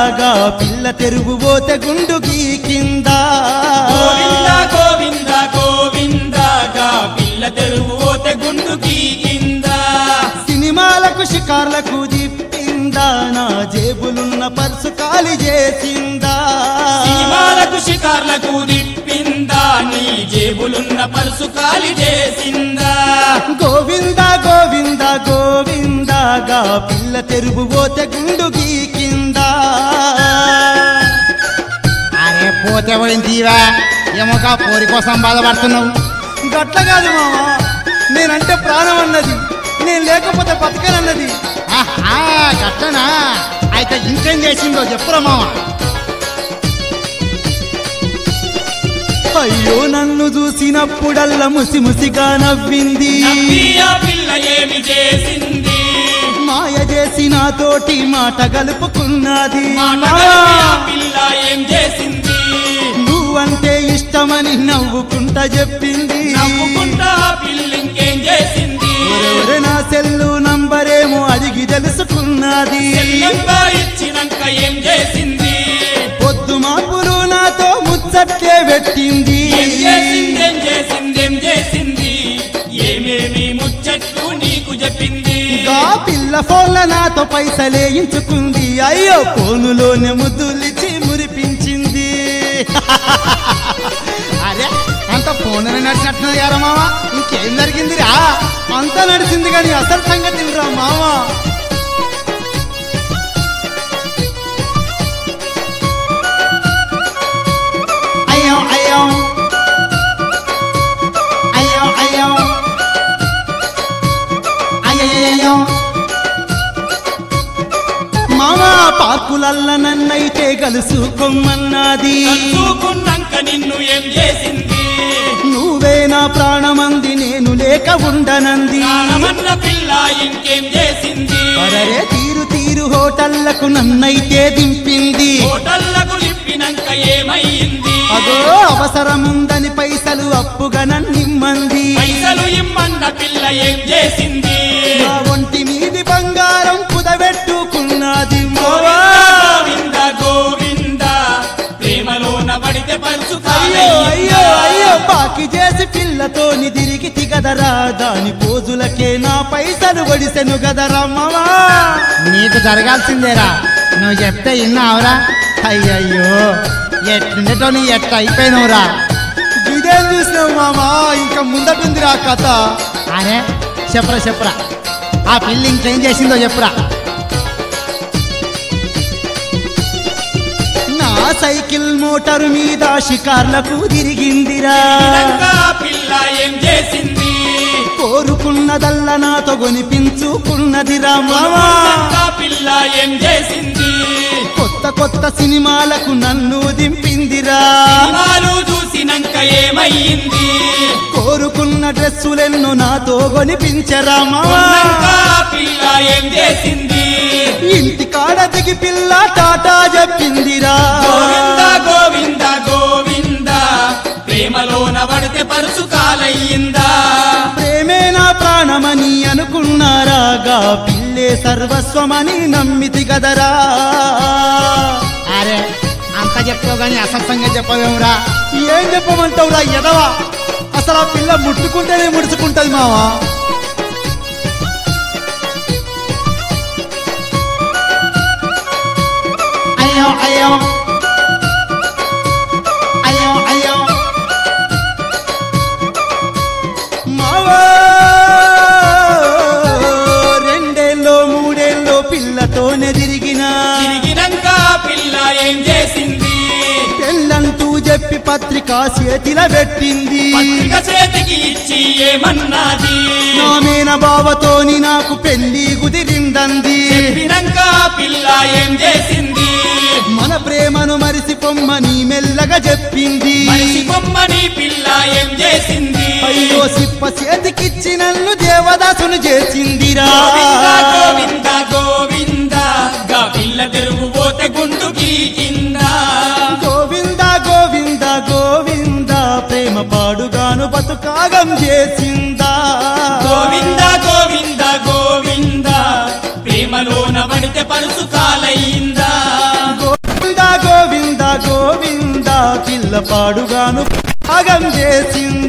గా పిల్ల తెరుగు పోతే గుండు గీకిందా గోవింద గోవింద గోవిందగా పిల్ల తెరువు ఓతే గుండు గీకిందా సినిమాలకు షికార్లకు దిప్పిందా నా జేబులున్న పర్సు ఖాళీ చేసిందా సినిమాలకు షికార్లకు దిప్పిందా నీ జేబులున్న పరుసు ఖాళీ చేసిందా గోవింద గోవింద గోవిందగా పిల్ల తెరుగు పోతే గుండు గీకిందా అరే పోతే పోయింది తీవా ఏమోగా పోరి కోసం బాధపడుతున్నావు గట్ల కాదు మామ నేనంటే ప్రాణం అన్నది నేను లేకపోతే బతకనన్నది ఆహా గట్లనా అయితే ఇంకేం చేసిందో చెప్పురా మామ అయ్యో నన్ను చూసినప్పుడల్లా ముసి ముసిగా నవ్వింది నవ్వి ఆ పిల్ల ఏమి చేసింది మాయ చేసి నాతోటి మాట గలుపుకున్నది మాట మావా, కలిపి ఆ పిల్ల ఏం చేసింది నువ్వంటే ఇష్టమని నవ్వుకుంటా చెప్పింది నవ్వుకుంటా ఆ పిల్ల ఇంకేం చేసింది ఒరె నా సెల్లు నంబరేమో అడిగి తెలుసుకున్నది సెల్లంగా ఇచ్చినాక ఏం చేసింది పొద్దు మాపులు నాతో ముచ్చట్లే పెట్టింది ఏం చేసింది ఏం చేసింది ఏం చేసింది ఏమేమి ముచ్చట్లు నీకు చెప్పింది గా పిల్ల ఫోన్ల నాతో పైసలే ఇంచుకుంది అయ్యో ఫోనులోనే ముద్దులిచ్చి మురిపించింది అరే అంత ఫోన్ నడిచినట్టున్నది కదా మామ ఇంకేం జరిగిందిరా అంతా నడిచింది కానీ అసలు సంగతి రా మామ అయ్యో అయ్యో అయ్యో అయ్యో అయ్యో మామ పార్కులల్ల నన్నైతే కలుసుకోమన్నది చూకున్నాక నిన్ను ఏం చేసింది నువ్వే నా ప్రాణమంది నేను లేక ఉండనంది ప్రాణమన్న పిల్ల ఇంకేం చేసింది అరరే తీరు తీరు హోటళ్లకు నన్నైతే దింపింది హోటళ్లకు లిప్పినాక ఏమయ్యింది అదో అవసరముందని పైసలు అప్పుగా నన్నిమ్మంది పైసలు ఇమ్మన్న పిల్ల ఏం చేసింది నా ఒంటి మీది బంగారం కుదబెట్టుకున్నది గోవింద మావా. గోవింద గోవింద ప్రేమలోన పడితే పరుచు అయ్యో అయ్యో అయ్యో బాకి చేసి పిల్లతోని తిరిగి తిగదరా దాని పోజులకే నా పైసలు ఒడిసెను గదరా మావా నీకు జరగాల్సిందేరా నువ్వు చెప్తే విన్నావురా అయ్యయ్యో ఎట్లుండేటో నీ ఎట్ట అయిపోయినవురా ఇదేం చూసినావు మామా ఇంకా ముందటుందిరా కథ అరే చెప్పరా చెప్పరా ఆ పిల్లి ఇంకేం చేసిందో చెప్పురా నా సైకిల్ మోటారు మీద షికార్లకు తిరిగిందిరా తిరిగినాక పిల్ల ఏం చేసింది కోరుకున్నదల్లా నాతో కొనిపించుకున్నదిరా మావా కొనుక్కున్నాక పిల్ల ఏం చేసింది కొత్త కొత్త సినిమాలకు నన్ను దింపిందిరా సినిమాలు చూసినాక ఏమయ్యింది కోరుకున్న డ్రెస్సులెన్నో నాతో కొనిపించరా మావా కొన్నాక పిల్ల ఏం చేసింది ఇంటి కాడ దిగి పిల్ల టాటా చెప్పిందిరా గోవింద గోవింద గోవింద ప్రేమలోన పడితే పరుసు కాలయ్యిందా ప్రేమే నా ప్రాణమని అనుకున్నారాగా పిల్లే సర్వస్వమని నమ్మితి గదరా అరే అంత చెప్తావు కానీ అసత్యంగా చెప్పవేమురా ఏం చెప్పమంటావురా ఎదవా అసలు ఆ పిల్ల ముట్టుకుంటేనే ముడుచుకుంటది మావా అయ్యో అయ్యో అయ్యో అయ్యో మావా రెండేళ్ళో మూడేళ్ళో పిల్లతోనే తిరిగినా తిరిగినాక పిల్ల ఏం చేసింది పెళ్ళంటూ చెప్పి పత్రిక చేతిల పెట్టింది పత్రిక చేతికి ఇచ్చి ఏమన్నది నా మేన బావతోని నాకు పెళ్లి కుదిరిందంది చెప్పినాక పిల్ల ఏం చేసింది మన ప్రేమను మరిసిపోమ్మని మెల్లగా చెప్పింది మనిషి బొమ్మని పిల్ల ఏం చేసింది అయ్యో సిప్ప చేతికిచ్చి నన్ను దేవదాసును చేసిందిరా గోవింద గోవింద గోవింద గా పిల్ల తెరువు పోతే గుండు గీకిందా గోవింద గోవింద గోవింద ప్రేమ పాడుగాను బతుకాగం చేసిందా గోవింద గోవింద గోవింద ప్రేమలోన పడితే పరుసు కాలయ్యిందా గో- పిల్ల పాడుగాను అగం చేసింది